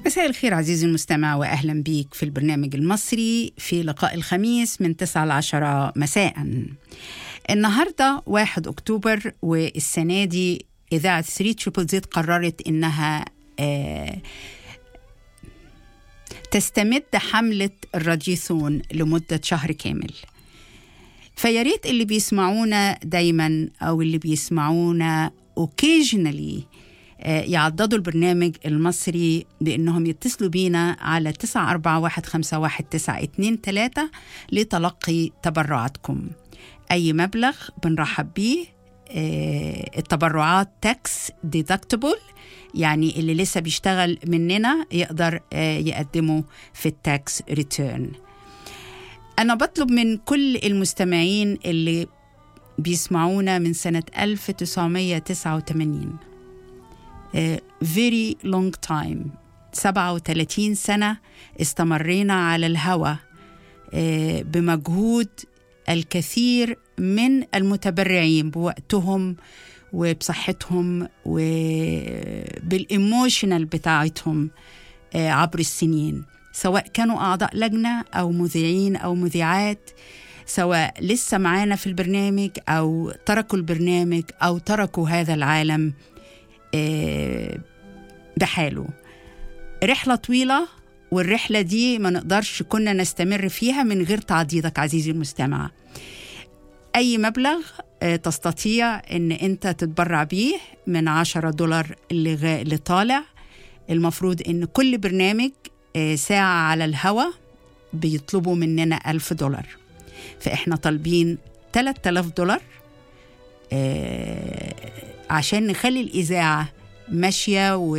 مساء الخير عزيزي المستمع واهلا بيك في البرنامج المصري في لقاء الخميس من 9 ل 10 مساء. النهارده 1 اكتوبر والسنه دي اذاعه 3 تريبل زيت قررت انها آه تستمد حمله الراديوثون لمده شهر كامل. فيا ريت اللي بيسمعونا دايما او اللي بيسمعونا occasionally يعضدوا البرنامج المصري بانهم يتصلوا بينا على 941519123 لتلقي تبرعاتكم اي مبلغ بنرحب بيه التبرعات تاكس ديدكتبل يعني اللي لسه بيشتغل مننا يقدر يقدمه في التاكس ريتيرن انا بطلب من كل المستمعين اللي بيسمعونا من سنة 1989 very long time 37 سنة استمرينا على الهوى بمجهود الكثير من المتبرعين بوقتهم وبصحتهم وبالإيموشنال بتاعتهم عبر السنين سواء كانوا أعضاء لجنة أو مذيعين أو مذيعات سواء لسه معانا في البرنامج أو تركوا البرنامج أو تركوا هذا العالم بحاله رحلة طويلة والرحلة دي ما نقدرش كنا نستمر فيها من غير تعضيدك عزيزي المستمع أي مبلغ تستطيع أن أنت تتبرع بيه من عشرة دولار اللي, اللي طالع المفروض أن كل برنامج ساعة على الهوا بيطلبوا مننا ألف دولار فإحنا طالبين 3000 دولار عشان نخلي الإذاعة ماشية و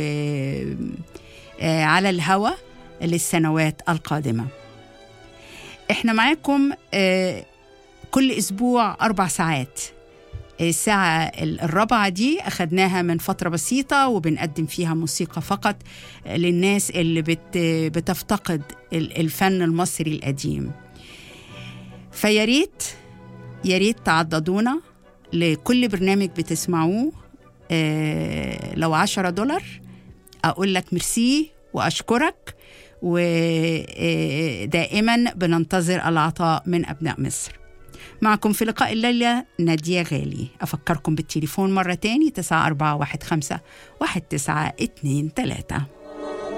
على الهوا للسنوات القادمة احنا معاكم كل أسبوع أربع ساعات الساعة الرابعة دي أخدناها من فترة بسيطة وبنقدم فيها موسيقى فقط للناس اللي بت بتفتقد الفن المصري القديم فياريت ياريت تعضدونا لكل برنامج بتسمعوه آه لو عشرة دولار أقول لك ميرسي وأشكرك ودائما بننتظر العطاء من أبناء مصر معكم في لقاء الليلة نادية غالي أفكركم بالتليفون مرة تاني 9415 1923